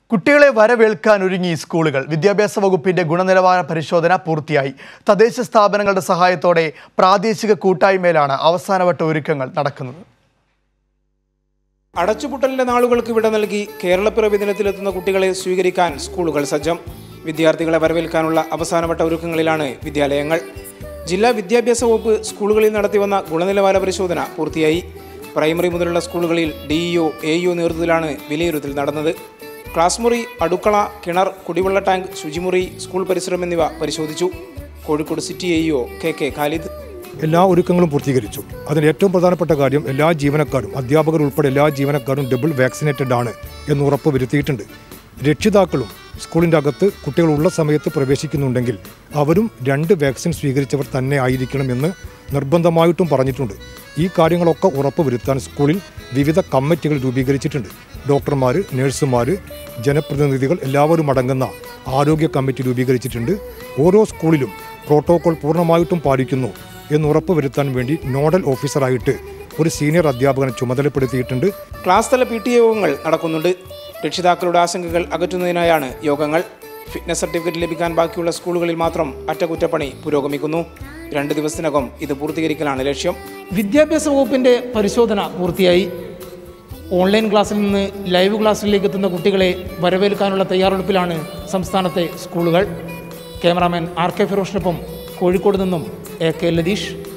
കുട്ടികളെ വരവേൽക്കാൻ ഒരുങ്ങി സ്കൂളുകൾ വിദ്യാഭ്യാസ വകുപ്പിന്റെ ഗുണനിലവാര പരിശോധന പൂർത്തിയായി തദ്ദേശ സ്ഥാപനങ്ങളുടെ സഹായത്തോടെ പ്രാദേശിക കൂട്ടായ്മയിലാണ് അവസാനവട്ട ഒരുക്കങ്ങൾ നടക്കുന്നത് അടച്ചുപൂട്ടലിന്റെ നാളുകൾക്ക് വിട നൽകി കേരളപ്പിറവി ദിനത്തിലെത്തുന്ന കുട്ടികളെ സ്വീകരിക്കാൻ സ്കൂളുകൾ സജ്ജം വിദ്യാർത്ഥികളെ വരവേൽക്കാനുള്ള അവസാനവട്ട ഒരുക്കങ്ങളിലാണ് വിദ്യാലയങ്ങൾ ജില്ലാ വിദ്യാഭ്യാസ വകുപ്പ് സ്കൂളുകളിൽ നടത്തിവന്ന ഗുണനിലവാര പരിശോധന പൂർത്തിയായി പ്രൈമറി മുതലുള്ള സ്കൂളുകളിൽ ഡിഇഒ എഇഒ നേതൃത്വത്തിലാണ് വിലയിരുത്തൽ നടന്നത് ക്ലാസ് മുറി അടുക്കള കിണർ കുടിവെള്ള ടാങ്ക് ശുചിമുറി സ്കൂൾ പരിസരം എന്നിവ പരിശോധിച്ചു Kozhikode city AEO K K Khalid എല്ലാ ഒരുക്കങ്ങളും പൂർത്തീകരിച്ചു അതിന് ഏറ്റവും പ്രധാനപ്പെട്ട കാര്യം എല്ലാ ജീവനക്കാരും അധ്യാപകർ ഉൾപ്പെടെ എല്ലാ ജീവനക്കാരും ഡബിൾ വാക്സിനേറ്റഡ് ആണ് എന്ന് ഉറപ്പ് വരുത്തിയിട്ടുണ്ട് രക്ഷിതാക്കളും സ്കൂളിൻ്റെ അകത്ത് കുട്ടികൾ ഉള്ള സമയത്ത് പ്രവേശിക്കുന്നുണ്ടെങ്കിൽ അവരും രണ്ട് വാക്സിൻ സ്വീകരിച്ചവർ തന്നെ ആയിരിക്കണം എന്ന് നിർബന്ധമായിട്ടും പറഞ്ഞിട്ടുണ്ട് ഈ കാര്യങ്ങളൊക്കെ ഉറപ്പ് വരുത്താൻ സ്കൂളിൽ വിവിധ കമ്മിറ്റികൾ രൂപീകരിച്ചിട്ടുണ്ട് ഡോക്ടർമാർ നഴ്സുമാർ ജനപ്രതിനിധികൾ എല്ലാവരും അടങ്ങുന്ന ആരോഗ്യ കമ്മിറ്റി രൂപീകരിച്ചിട്ടുണ്ട് ഓരോ സ്കൂളിലും പ്രോട്ടോകോൾ പൂർണ്ണമായിട്ടും പാലിക്കുന്നു എന്ന് ഉറപ്പുവരുത്താൻ വേണ്ടി നോഡൽ ഓഫീസറായിട്ട് ഒരു സീനിയർ അധ്യാപകനെ ചുമതലപ്പെടുത്തിയിട്ടുണ്ട് ക്ലാസ് തല പി ടി യോഗങ്ങൾ നടക്കുന്നുണ്ട് രക്ഷിതാക്കളുടെ ആശങ്കകൾ അകറ്റുന്നതിനായാണ് യോഗങ്ങൾ ഫിറ്റ്നസ് സർട്ടിഫിക്കറ്റ് ലഭിക്കാൻ ബാക്കിയുള്ള സ്കൂളുകളിൽ മാത്രം അറ്റകുറ്റപ്പണി പുരോഗമിക്കുന്നു രണ്ട് ദിവസത്തിനകം ഇത് പൂർത്തീകരിക്കലാണ് ലക്ഷ്യം വിദ്യാഭ്യാസ വകുപ്പിൻ്റെ പരിശോധന പൂർത്തിയായി ഓൺലൈൻ ക്ലാസ്സിൽ നിന്ന് ലൈവ് ക്ലാസ്സിലേക്ക് എത്തുന്ന കുട്ടികളെ വരവേൽക്കാനുള്ള തയ്യാറെടുപ്പിലാണ് സംസ്ഥാനത്തെ സ്കൂളുകൾ ക്യാമറാമാൻ ആർ കെ ഫിറോഷിനൊപ്പം കോഴിക്കോട് നിന്നും എ കെ ലതീഷ്